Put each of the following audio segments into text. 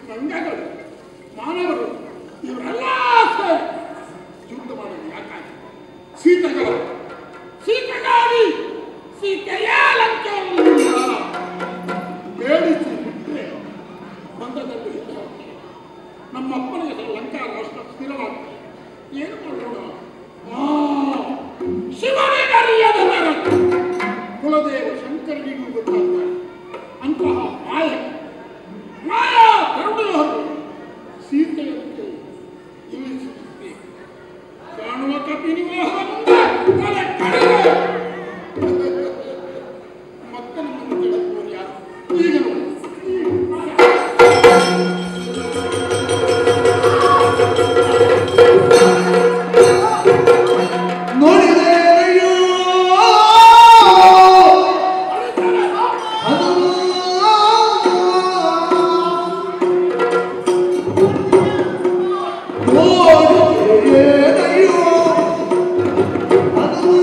ಗಂಗೆಗಳು ಮಾನವರು ಇವರೆಲ್ಲ ಸೇರಿ ಯುದ್ಧ ಮಾಡೋದು ಯಾಕಾಗಿ ಸೀತೆಗಳ ಸೀತೆಗಾಗಿ ಸೀತೆಯ ಲಂಕೆಯನ್ನು ಬೇಡಿಸಿ ಬಿಟ್ಟರೆ ಬಂಧದಲ್ಲಿ ಹಿಂದೆ ಹೋಗ್ತದೆ. ನಮ್ಮಪ್ಪನಿಗೆ ಸಹ ಲಂಕಾ ರಾಷ್ಟ್ರ ಸ್ಥಿರವಾಗ್ತದೆ ಏನು ಮಾಡೋಣ ಆ, ಶಿವನಿಗರಿಯದ ನರಕ. ಕುಲದೇವ ಶಂಕರನಿಗೂ ಗೊತ್ತಾಗ್ತಾರೆ ಅಂತಹ ಮಾಯ ಮಾಯಾ ಕರುಣೆಯನ್ನು ಸೀತೆಯಂತೆ ಇಳಿಸುತ್ತಿದೆ ಕಾಣುವ ಕಪಿನಿವಾಹ ಮುಂದೆ ತಲೆ ಕಡೆಗೆ ಮತ್ತೆ ನಮ್ಮನ್ನು ಕೆಳಗೆ ಯಾರು ಈಗ ನೋಡಿ ನೋಡಿದೆಯೋ ಅದು ನೋಡಿದೆಯೋ ಅದು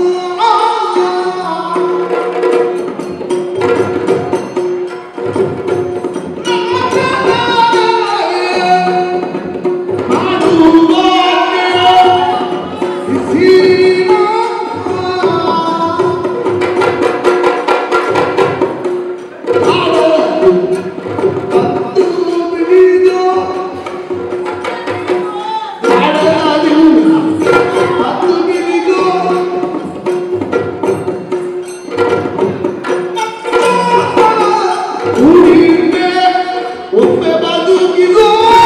ಒಮ್ಮೆ ಬದುಕಿಗೋ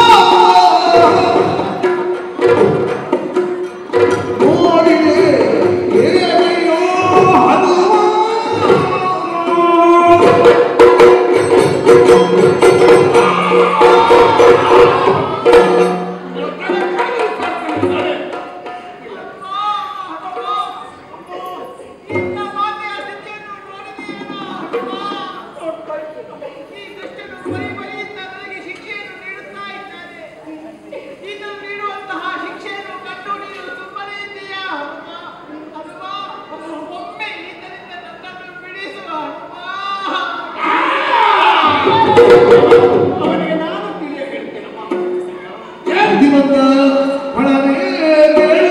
ನೋಡಿದೆ ಏನೆಯೋ ಹನುಮ ನಿನ್ನ ಮಾತೆಯ ಸ್ಥಿತಿಯನ್ನು ನೋಡಿದೆಯೇನೋ? ಈ ದುಷ್ಟನು ಬರಿ ಬರಿಯಿಂದ ನನಗೆ ಶಿಕ್ಷೆಯನ್ನು ನೀಡುತ್ತಾ ಇದ್ದಾನೆ. ಇದು ನೀಡುವಂತಹ ಶಿಕ್ಷೆಯನ್ನು ಕಂಡು ನೀನು ಸುಮ್ಮನೆ ಇದ್ದೀಯಾ ಹನುಮ? ಹನುಮ, ಒಮ್ಮೆ ಈತನಿಂದ ನನ್ನನ್ನು ಬಿಡಿಸುವ ಹನುಮ. ಅವನಿಗೆ ನಾನು ತಿಳಿಯ ಹೇಳ್ತೇನಮ್ಮ ಬುದ್ಧಿವಂತ ಹಣವೇ ಬೇಡು.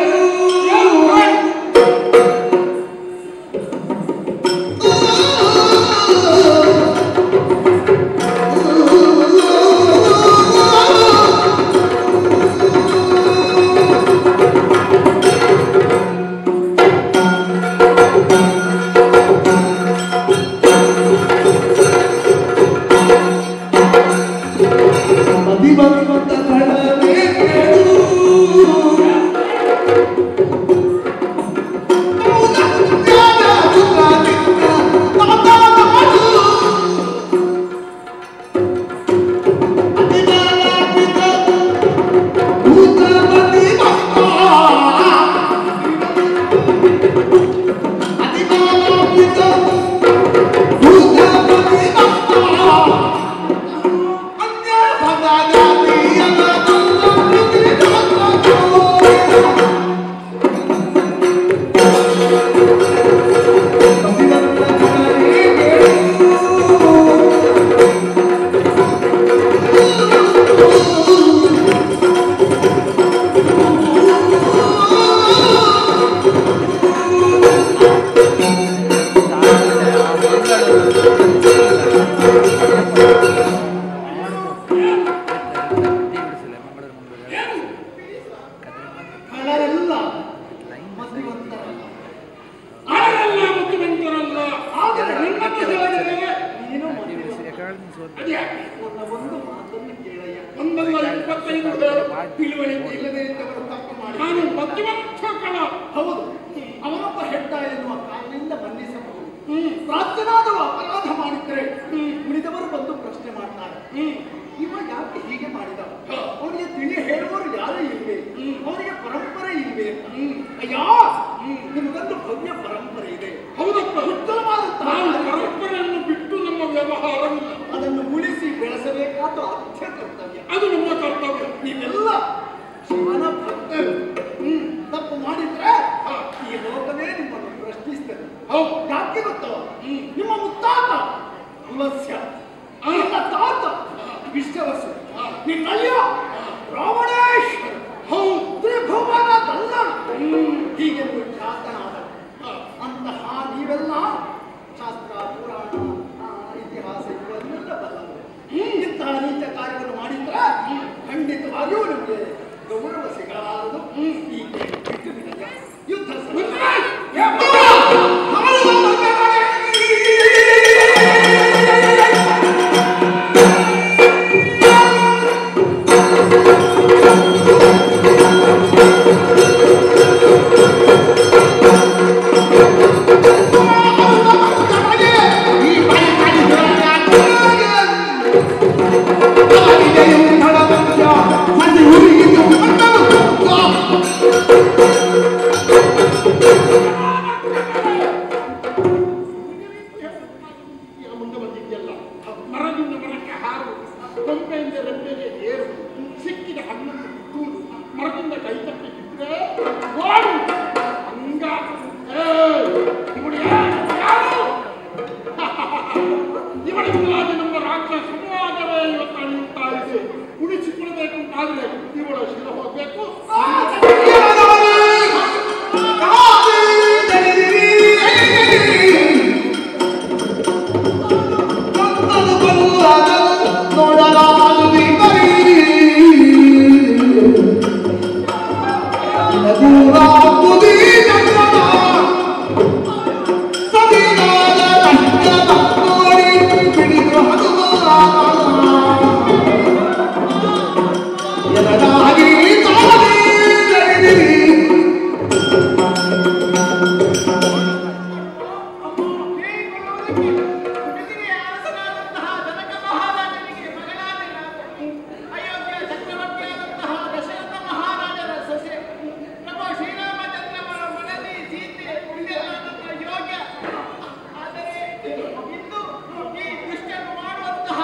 ಬುದ್ಧಿವಂತ ಹಣವೇ ಬೇಡು. ಹಣರೆಲ್ಲ ಮಧ್ಯವರ್ತರಲ್ಲ ಅವರೆಲ್ಲ ಬುದ್ಧಿವಂತರಲ್ಲ ಆದರೆ ನಿನ್ನನ್ನು ಸೆಳೆದರೆ ನೀನು ಮಧ್ಯವರ್ತ. ಅದ್ಯಾಕೆ? ನನ್ನ ಒಂದು ಮಾತನ್ನು ಕೇಳಯ್ಯ ಒಂದಲ್ಲ ಇಪ್ಪತ್ತೈದು ಹೇಳು. ತಿಳುವಳಿಕೆ ಇಲ್ಲದೆ ಇದ್ದವರು ತಪ್ಪು ಮಾಡಿ ನಾನು ಬುದ್ಧಿವಂತ ಕಣ ಹೌದು ಅವನೊಬ್ಬ ಹೆಡ್ಡ ಎನ್ನುವ ಕಾರಣದಿಂದ ಮನ್ನಿಸಬಹುದು ಪ್ರಾರ್ಥನಾದವ ಅಪರಾಧ ಮಾಡಿದ್ರೆ ಉಳಿದವರು ಬಂದು ಪ್ರಶ್ನೆ ಮಾಡ್ತಾರೆ ಇವ ಯಾಕೆ ಹೀಗೆ ಮಾಡಿದ ಅವನಿಗೆ ತಿಳಿ ಹೇಳುವವರು ಯಾರು ಇಲ್ವೇ ಅವನಿಗೆ ಪರಂಪರೆ ಇಲ್ವೇ ಅಂತ. ಅಯ್ಯೋ ನಿಮಗೊಂದು ಭವ್ಯ ಪರಂಪರೆ ಇದೆ ಹೌದಪ್ಪ ಉತ್ತಮವಾದ ಪರಂಪರೆಯನ್ನು ಬಿಟ್ಟು ನಮ್ಮ ವ್ಯವಹಾರವಿಲ್ಲ ಅದನ್ನು ಉಳಿಸಿ ಬೆಳೆಸಬೇಕಾದ ಅತ್ಯ ಕರ್ತವ್ಯ ಅದು ನಮ್ಮ ಕರ್ತವ್ಯ ನೀವೆಲ್ಲ ಶಿವನ ಭಕ್ತರು ಹ್ಮ್ ತಪ್ಪು ಮಾಡಿದ್ರೆ ಈ ಲೋಕವೇ ನಿಮ್ಮನ್ನು ಪ್ರಶ್ನಿಸ್ತದೆ ಯಾಕೆ ಗೊತ್ತೋ ನಿಮ್ಮ ಮುತ್ತಾತ ಕುಲಸ್ಯ ನಿಮ್ಮ ತಾತ ವಿಶ್ವವಸು ನಿನ್ನಯ್ಯ ರಾವಣೇಶ್ವರ ತ್ರಿಭುವನ ದಲ್ಲ ಹೀಗೆಂದು ಖ್ಯಾತನಾದ ಅಂತಹ ನೀವೆಲ್ಲ ಶಾಸ್ತ್ರ ಪುರಾಣ ಆ, ಇತಿಹಾಸ ಇವುಗಳನ್ನೆಲ್ಲ ಬಲ್ಲವರು ಇಂತಹ ನೀಚ ಕಾರ್ಯವನ್ನು ಮಾಡಿದ್ರೆ ಖಂಡಿತವಾಗಿಯೂ ನಿಮಗೆ ಗೌರವ ಸಿಗಲಾರದು ಈ ಬಿಟ್ಟು ಬಿಡಯ್ಯ. ಯುದ್ಧ ಮುಂದೆ ಬಂದಿದ್ದೆಲ್ಲ ಮರದಿಂದ ಮರಕ್ಕೆ ಹಾರು ಕೊಂಬೆಯಿಂದ ರೆಂಬೆಗೆ ಏರು ಸಿಕ್ಕಿದ ಹಣ್ಣನ್ನು ಬಿಟ್ಟುವುದು ಮರದಿಂದ ಕೈ ತಪ್ಪಿ ಬಿಟ್ಟರೆ ಓಡು ಹಂಗ ಏಯ್, ಇವ್ರು ಯಾರು? ಯಾರು? ಇವಳಿಂದಾಗಿ ನಮ್ಮ ರಾಜ್ಯ ಸಮಾಜವೇ ಇವತ್ತು ಅಳಿಯುತ್ತಾ ಇದೆ ಉಳಿಸಿಕೊಳ್ಳಬೇಕು ಅಂತಾದ್ರೆ ಇವಳ ಶಿರ ಹೋಗ್ಬೇಕು ಪೃಥ್ವಿಯ ಅರಸನಾದಂತಹ ಜನಕ ಮಹಾರಾಜನಿಗೆ ಮಗನಾದ ನಾನು. ಅಯೋಧ್ಯೆಯ ಚಕ್ರವರ್ತಿಯಾದಂತಹ ದಶರಥ ಮಹಾರಾಜರ ಸೊಸೆ ನಮ್ಮ ಶ್ರೀರಾಮಚಂದ್ರವರ ಮನದಿ ಸೀತೆ ಇದೆಲ್ಲ ನನ್ನ ಯೋಗ್ಯ ಆದರೆ ಇಂದು ಈ ದುಷ್ಟನು ಮಾಡುವಂತಹ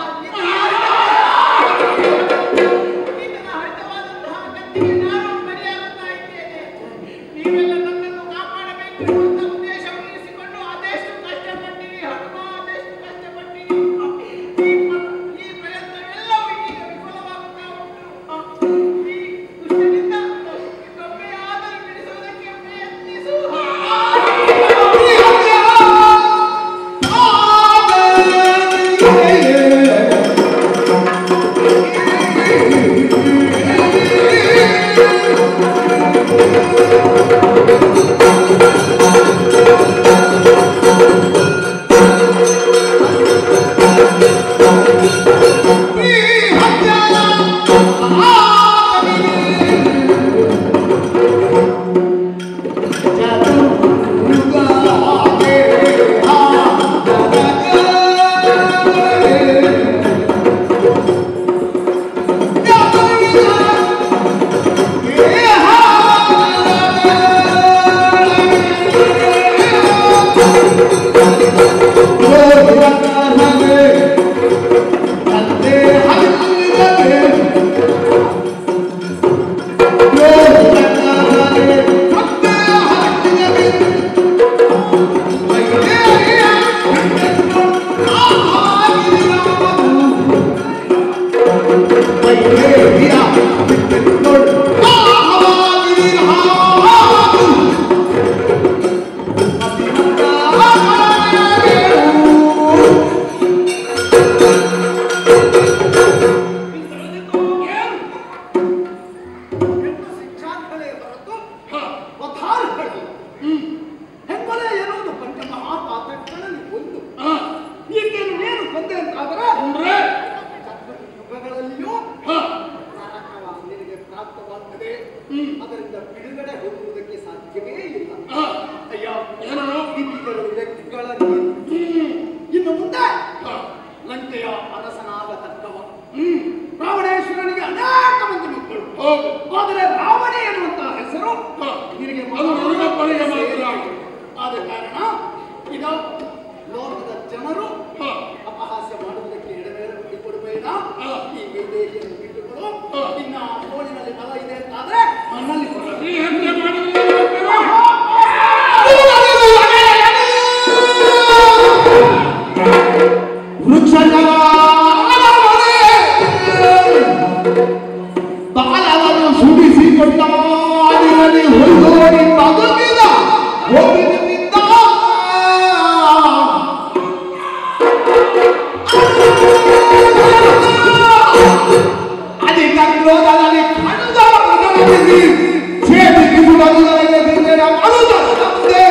ಈತನ ಹರಿತವಾದಂತಹ ಕತ್ತಿಗೆ ನಾನು ಬಲಿಯಾಗುತ್ತಾ ಇದ್ದೇನೆ ನೀವೆಲ್ಲ ನನ್ನನ್ನು ಕಾಪಾಡಬೇಕು ಎನ್ನುವಂತ ಉದ್ದೇಶವನ್ನು ಇರಿಸಿಕೊಂಡು ಅದೆಷ್ಟು ಕಷ್ಟಪಟ್ಟಿರಿ ಹನುಮ ಅದೆಷ್ಟು ಕಷ್ಟಪಟ್ಟಿರಿ ಈ ಪ- ಈ ಪ್ರಯತ್ನವೆಲ್ಲವೂ ಈಗ ವಿಫಲವಾಗುತ್ತಾ ಉಂಟು ಈ ದುಷ್ಟನಿಂದ ಇನ್ನೊಮ್ಮೆಯಾದರೂ ಬಿಡಿಸುವುದಕ್ಕೆ ಪ್ರಯತ್ನಿಸು ಹೆಣ್ಣು ಶಿಕ್ಷಾರ್ಹಳೆ ಹೊರತು ವಧಾರ್ಹಳೆ ಹೆಂಬಲೆ ಎನ್ನುವುದು ಪಂಚ ಮಹಾಪಾತಕಗಳಲ್ಲಿ ಒಂದು ಈಕೆಯನ್ನು ನೀನು ಕೊಂದೆ ಅಂತಾದರೆ ಅಂದ್ರೆ ಯುಗಗಳಲ್ಲಿಯೂ ಹ, ನರಕವ ನಿನಗೆ ಪ್ರಾಪ್ತವಾಗ್ತದೆ ಅದರಿಂದ ಬಿಡುಗಡೆ ಹೋಗುವುದಕ್ಕೆ ಸಾಧ್ಯವೇ ಇಲ್ಲ ಹ, ಅಯ್ಯ ಏನೋ ಇಲ್ಲಿಗಳು ವ್ಯಕ್ತಿಗಳನ್ನು ಇನ್ನು ಮುಂದೆ ಲಂಕೆಯ ಅರಸನಾಗತಕ್ಕವ ರಾವಣೇಶ್ವರನಿಗೆ ಅನೇಕ ಮಂದಿ ಮಕ್ಕಳು ಹೌದು ಆದರೆ ರಾವಣ ಎನ್ನುವಂತಹ ಹೆಸರು ಹ, ನಿನಗೆ ಅದು ನನಗೊಬ್ಬನಿಗೆ ಮಾತ್ರ. ಆದ ಕಾರಣ ಇದು ಲೋಕದ ಜನರು ಹ, ಅಪಹಾಸ್ಯ ಮಾಡುವುದಕ್ಕೆ ಎಡಮೇಲೆ ಬಿಟ್ಟುಕೊಡಬೇಡ ಹ. ಈ ವೈದೇಹಿಯನ್ನು ಬಿಟ್ಟುಕೊಡು ಹ. ಇನ್ನ ತೋಳಿನಲ್ಲಿ ಬಲ ಇದೆ ಅಂತಾದ್ರೆ ಮಣ್ಣಲ್ಲಿ ಕೊಡ ಈ ಹತ್ಯೆ ಮಾಡಿದ್ರೆ ವೃಕ್ಷಗಳ ಬಾಲವನ್ನು ಸುಡಿಸಿಕೊಂಡ ಆಡಿನಲ್ಲಿ ಹೊಯ್ದೋಡಿ ಮಗುವಿನ ಹೋಗಿನಿಂದ ಅಧಿಕ ಕ್ರೋಧದಲ್ಲಿ ಕಂಡ ಮಗನಿಗೆ ಛೇದಿಸಿ ಸುಡಲು ನನಗೆ ಬಿದ್ದರೆ ಮರುದ ನಮ್ಮದೇ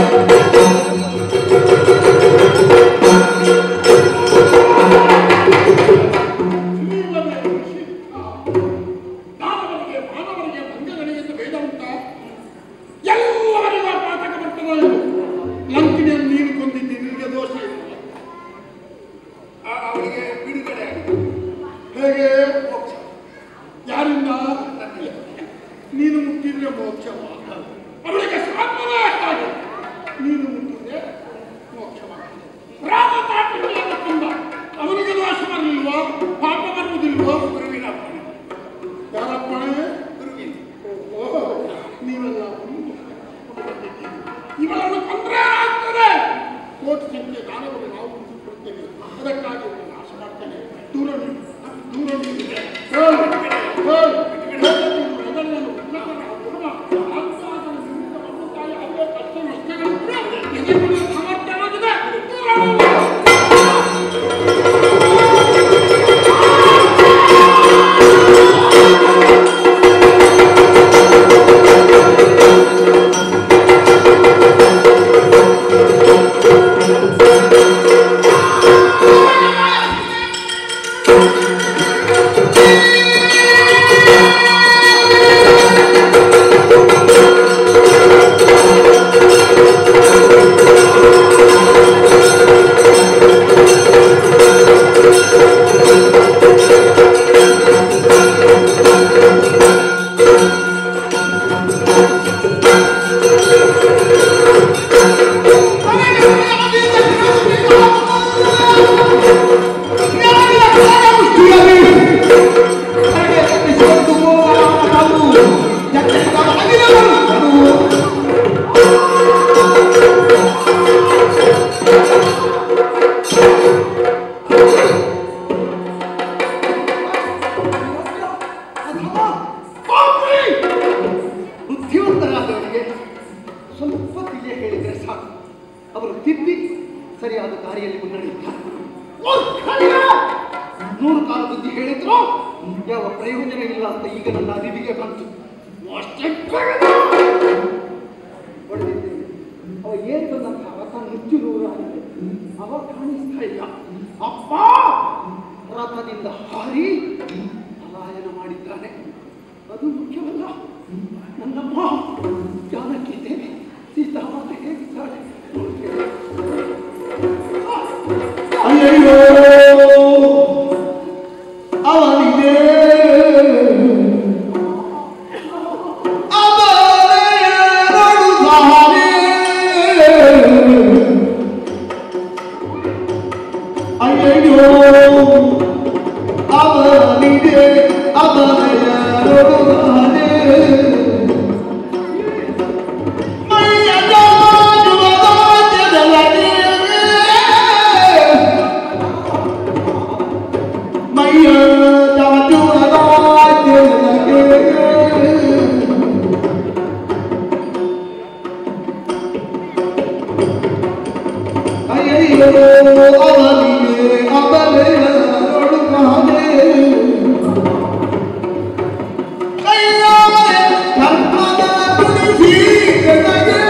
ಜೀವವೇ ನಿಷಿದ್ಧ. ದಾನವರಿಗೆ ಮಾನವರಿಗೆ ಮಂಗಗಳಿಗೆ ಭೇದ ಉಂಟ ಎಲ್ಲರಿಗೂ ಪಾಠಕ ಬರ್ತದೆ ಇದು ಲಂಕಿಣಿಯನ್ನು ನೀನು ಕೊಂದಿದ್ದಿ ನಿನಗೆ ದೋಷ ಇಲ್ಲ ಆ- ಅವಳಿಗೆ ಬಿಡುಗಡೆ ಆಗಿದೆ ಹೇಗೆ ಮೋಕ್ಷ ಯಾರಿಂದ ನೀನು ಮುಟ್ಟಿದ್ರೆ ಮೋಕ್ಷವ ಅವಳಿಗೆ ಶಾಪವೇ ಹಾಗೆ ನೀನು ಮುಟ್ಟಿದ್ರೆ ಮೋಕ್ಷವಾಗ್ತದೆ ರಾಮ ತಾಪಿಕೆಯನ್ನು ಕೊಂದ ಅವನಿಗೆ ದೋಷ ಬರಲಿಲ್ವೋ ಪಾಪ ಬರುವುದಿಲ್ವೋ ಗುರುವಿನ ಅಪ್ಪಣೆ ಯಾರಪ್ಪಣೆ ಗುರುವಿನ ಓಹೋ ನೀವೆಲ್ಲ ಇವಳನ್ನು ಕೊಂದ್ರೆ ಆಗ್ತದೆ ಕೋಟಿ ಸಂಖ್ಯೆ ದಾನವನ್ನು ನಾವು ಕೊಡ್ತೇವೆ ಅದಕ್ಕಾಗಿ ಇವಳನ್ನು ನಾಶ ಮಾಡ್ತೇನೆ ದೂರ ನಿಲ್ಲು. ದೂರ ನಿಲ್ಲು. ಹೇಳು, ಹೇಳು. ಅದನ್ನು ಉನ್ನತನ ಗುಣ, ಆತ್ಮಾದನ ನಿಮಿತ್ತ ಬಂದುತ್ತಾಯಿ ಅವೇ ಕಷ್ಟ ನಷ್ಟಗಳಿದ್ರೆ ಎದುರಿಸುವ ಸಮರ್ಥವಾಗಿದೆ. ದೂರ ನಿಲ್ಲು. ಬುದ್ಧಿವಂತರಾದವರಿಗೆ ಸ್ವಲ್ಪ ತಿಳಿಯ ಹೇಳಿದರೆ ಸಾಕು ಅವರು ತಿದ್ದಿ ಸರಿಯಾದ ದಾರಿಯಲ್ಲಿ ಮುನ್ನಡೆಯುತ್ತಾರೆ ಮೂರ್ಖನಿಗೆ ನೂರು ಕಾಲ ಬುದ್ಧಿ ಹೇಳಿದ್ರು ಯಾವ ಪ್ರಯೋಜನ ಇಲ್ಲ ಅಂತ ಈಗ ನನ್ನ ಅರಿವಿಗೆ ಬಂತು ಅಷ್ಟೇ ಹೊಡೆದಿದ್ದೇನೆ ಅವ ಏನು ಬಂದಂತ ರಥ ನುಚ್ಚು ನೂರಾಗಿದೆ ಅವ ಕಾಣಿಸ್ತಾ ಇಲ್ಲ ಅಪ್ಪ ರಥದಿಂದ ಹಾರಿ ಪಲಾಯನ ಮಾಡಿದ್ದಾನೆ ಅದು ಮುಖ್ಯವಲ್ಲ ನನ್ನಮ್ಮ ಜಾನಕಿ ದೇವಿ ಸೀತಾಮಾತೆ ಹೇಗಿದ್ದಾಳೆ ನೋಡ್ತೇನೆ. ಅಯ್ಯಯ್ಯೋ ಅವನಿಗೆ ಅವನೆರಡು ಸಾರಿ ಅಯ್ಯಯ್ಯೋ ಅವನಿಗೆ ಅವನೆರಡು ಸಾರಿ ಮೈಯ ಜಾಜುವ ರಾಜ್ಯದೊಳಗೆ ಮೈಯ ಜಾಜುವ ರಾಜ್ಯದೊಳಗೆ ಅಯ್ಯಯ್ಯೋ ಅವನಿಗೆ ಅವನೆಯ ನೋಡುತ್ತಾನೆ ಕೈಯಾರೆ ಕರ್ಮದ ತುಡಿಸಿ ನನಗೆ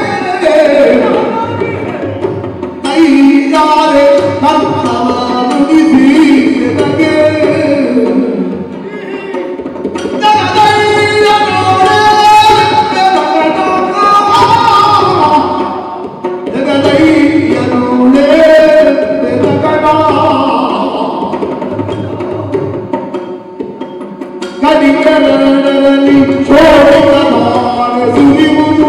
ಕೈಯಾರೆ ಕರ್ಮವ ನುಡಿಸಿ ನನಗೆ ಜಗದೈಯ ನೋಡೆ ಜಗದೈಯ ನೋಡೆ ಜಗಡ ಕಡಿಯರಲ್ಲಿ ಶೋಭಿತ ಮಾನ ಸುರಿಯುವುದು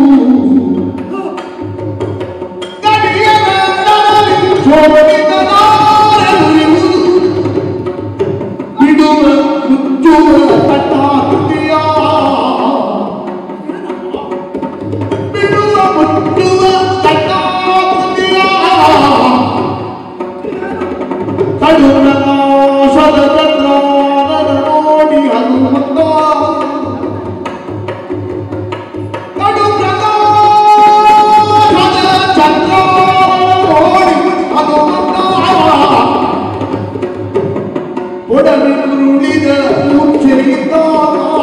ಕಡಿಯರಲ್ಲಿ ಶೋಭಿತ ಮಾನ ಸುರಿಯುವುದು ಬಿಡುವ ಮುಚ್ಚುವ ಕಟ್ಟಾಕೃತಿಯ ಬಿಡುವ ಮುಚ್ಚುವ ಕಟ್ಟಾಕೃತಿಯ ಕಡುನ ನಾಶದ ಚಂದ್ರನೋ ಉರುಳಿದ ಮೂರ್ಛೆಯಿದ್ದಾಗ